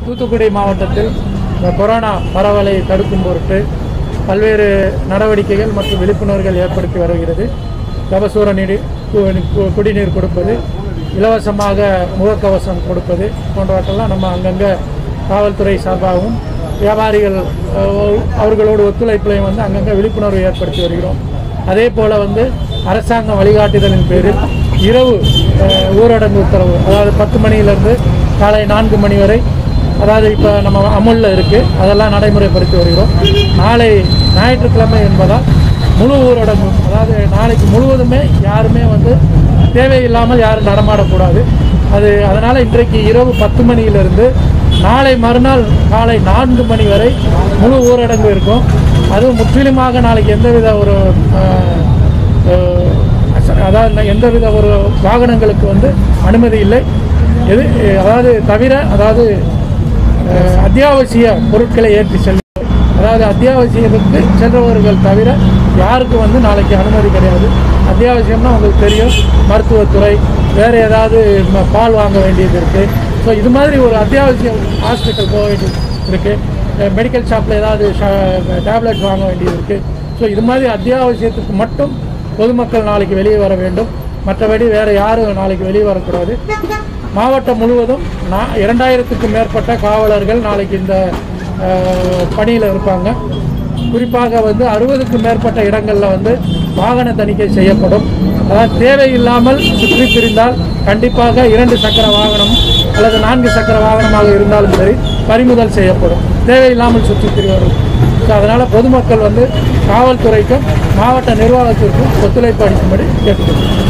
தூத்துக்குடி மாவட்டத்தில் இந்த கொரோனா பரவலை தடுக்கும் பொருட்டு பல்வேறு நடவடிக்கைகள் மற்றும் விழிப்புணர்வுகள் ஏற்படுத்தி வருகிறது கபசூர நீர் கு- கு- குடிநீர் கொடுப்பது இலவசமாக முகக்கவசம் கொடுப்பது போன்றவற்றெல்லாம் நம்ம அங்கங்கே காவல்துறை சார்பாகவும் வியாபாரிகள் அஹ், அவர்களோடு ஒத்துழைப்புலையும் வந்து அங்கங்கே விழிப்புணர்வு ஏற்படுத்தி வருகிறோம் அதே போல் வந்து அரசாங்க வழிகாட்டுதலின் பேரில் இரவு அஹ், ஊரடங்கு உத்தரவு அதாவது பத்து மணியிலிருந்து காலை நான்கு மணி வரை அதாவது இப்போ நம்ம அமுலில் இருக்குது அதெல்லாம் நடைமுறைப்படுத்தி வருகிறோம் நாளை ஞாயிற்றுக்கிழமை என்பதால் முழு ஊரடங்கு அதாவது நாளைக்கு முழுவதுமே யாருமே வந்து தேவையில்லாமல் யாரும் நடமாடக்கூடாது அது அதனால் இன்றைக்கு இரவு பத்து மணியிலிருந்து நாளை மறுநாள் காலை நான்கு மணி வரை முழு ஊரடங்கு இருக்கும் அதுவும் முற்றிலுமாக நாளைக்கு எந்தவித ஒரு அஹ், அஹ், அதாவது எந்தவித ஒரு வாகனங்களுக்கு வந்து அனுமதி இல்லை எது அதாவது தவிர அதாவது அஹ், அத்தியாவசிய பொருட்களை ஏற்றி செல்வது அதாவது அத்தியாவசியத்துக்கு செல்றவர்கள் தவிர யாருக்கும் வந்து நாளைக்கு அனுமதி கிடையாது அத்தியாவசியம்னா உங்களுக்கு தெரியும் மருத்துவத்துறை வேறு ஏதாவது ம- பால் வாங்க வேண்டியது இருக்குது ஸோ இது மாதிரி ஒரு அத்தியாவசியம் ஹாஸ்பிட்டல் போக வேண்டியது இருக்குது மெடிக்கல் ஷாப்பில் ஏதாவது டேப்லெட்ஸ் வாங்க வேண்டியது இருக்குது ஸோ இது மாதிரி அத்தியாவசியத்துக்கு மட்டும் பொதுமக்கள் நாளைக்கு வெளியே வர வேண்டும் மற்றபடி வேறு யாரும் நாளைக்கு வெளியே வரக்கூடாது மாவட்டம் முழுவதும் நான் இரண்டாயிரத்துக்கும் மேற்பட்ட காவலர்கள் நாளைக்கு இந்த பணியில் இருப்பாங்க குறிப்பாக வந்து அறுபதுக்கும் மேற்பட்ட இடங்களில் வந்து வாகன தணிக்கை செய்யப்படும் அதாவது தேவையில்லாமல் சுற்றி திரிந்தால் கண்டிப்பாக இரண்டு சக்கர வாகனம் அல்லது நான்கு சக்கர வாகனமாக இருந்தாலும் சரி பறிமுதல் செய்யப்படும் தேவையில்லாமல் சுற்றி திரிவர்கள் ஸோ அதனால் பொதுமக்கள் வந்து காவல்துறைக்கும் மாவட்ட நிர்வாகத்திற்கும் ஒத்துழைப்பு அளிக்கும்படி கேட்டுக்கொள்கிறோம்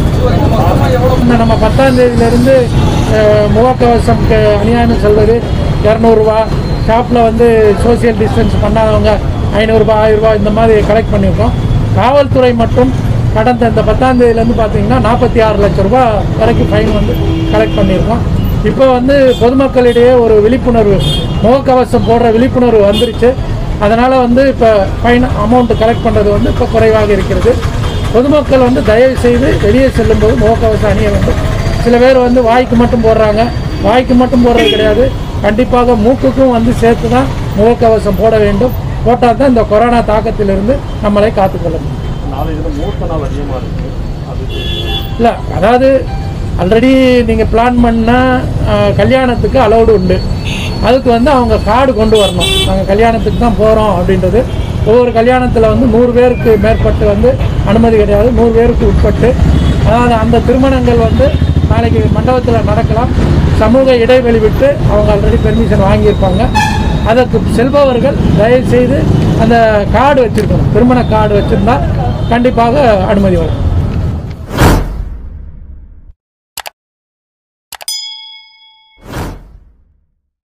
இந்த நம்ம பத்தாம் தேதியிலிருந்து அஹ், முகக்கவசம் க- அநியாயம் செல்வது இரநூறுவா ஷாப்பில் வந்து சோஷியல் டிஸ்டன்ஸ் பண்ணாதவங்க ஐநூறுரூபா ஆயிரரூபா இந்த மாதிரி கலெக்ட் பண்ணியிருக்கோம் காவல்துறை மற்றும் கடந்த இந்த பத்தாம் தேதியிலேருந்து பார்த்தீங்கன்னா நாற்பத்தி ஆறு லட்ச ரூபா வரைக்கும் ஃபைன் வந்து கலெக்ட் பண்ணியிருக்கோம் இப்போ வந்து பொதுமக்களிடையே ஒரு விழிப்புணர்வு முகக்கவசம் போடுற விழிப்புணர்வு வந்துருச்சு அதனால் வந்து இப்போ ஃபைன் அமௌண்ட் கலெக்ட் பண்ணுறது வந்து இப்போ குறைவாக இருக்கிறது பொதுமக்கள் வந்து தயவு செய்து வெளியே செல்லும்போது முகக்கவசம் அணிய வேண்டும் சில பேர் வந்து வாய்க்கு மட்டும் போடுறாங்க வாய்க்கு மட்டும் போடுறது கிடையாது கண்டிப்பாக மூக்குக்கும் வந்து சேர்த்து தான் முகக்கவசம் போட வேண்டும் போட்டால் தான் இந்த கொரோனா தாக்கத்திலிருந்து நம்மளை காத்துக்கொள்ள முடியும் நாளை தினம் முகூர்த்த நாள் அதிகமாக இருக்குது அது இல்லை அதாவது ஆல்ரெடி நீங்கள் பிளான் பண்ணால் கல்யாணத்துக்கு அலௌடு உண்டு அதுக்கு வந்து அவங்க கார்டு கொண்டு வரணும் நாங்கள் கல்யாணத்துக்கு தான் போகிறோம் அப்படின்றது ஒவ்வொரு கல்யாணத்தில் வந்து நூறு பேருக்கு மேற்பட்டு வந்து அனுமதி கிடையாது நூறு பேருக்கு உட்பட்டு அதாவது அந்த திருமணங்கள் வந்து நாளைக்கு மண்டபத்தில் நடக்கலாம் சமூக இடைவெளி விட்டு அவங்க ஆல்ரெடி பெர்மிஷன் வாங்கியிருப்பாங்க அதற்கு செல்பவர்கள் தயவுசெய்து அந்த கார்டு வச்சுருக்கணும் திருமண கார்டு வச்சுருந்தா கண்டிப்பாக அனுமதி வரும்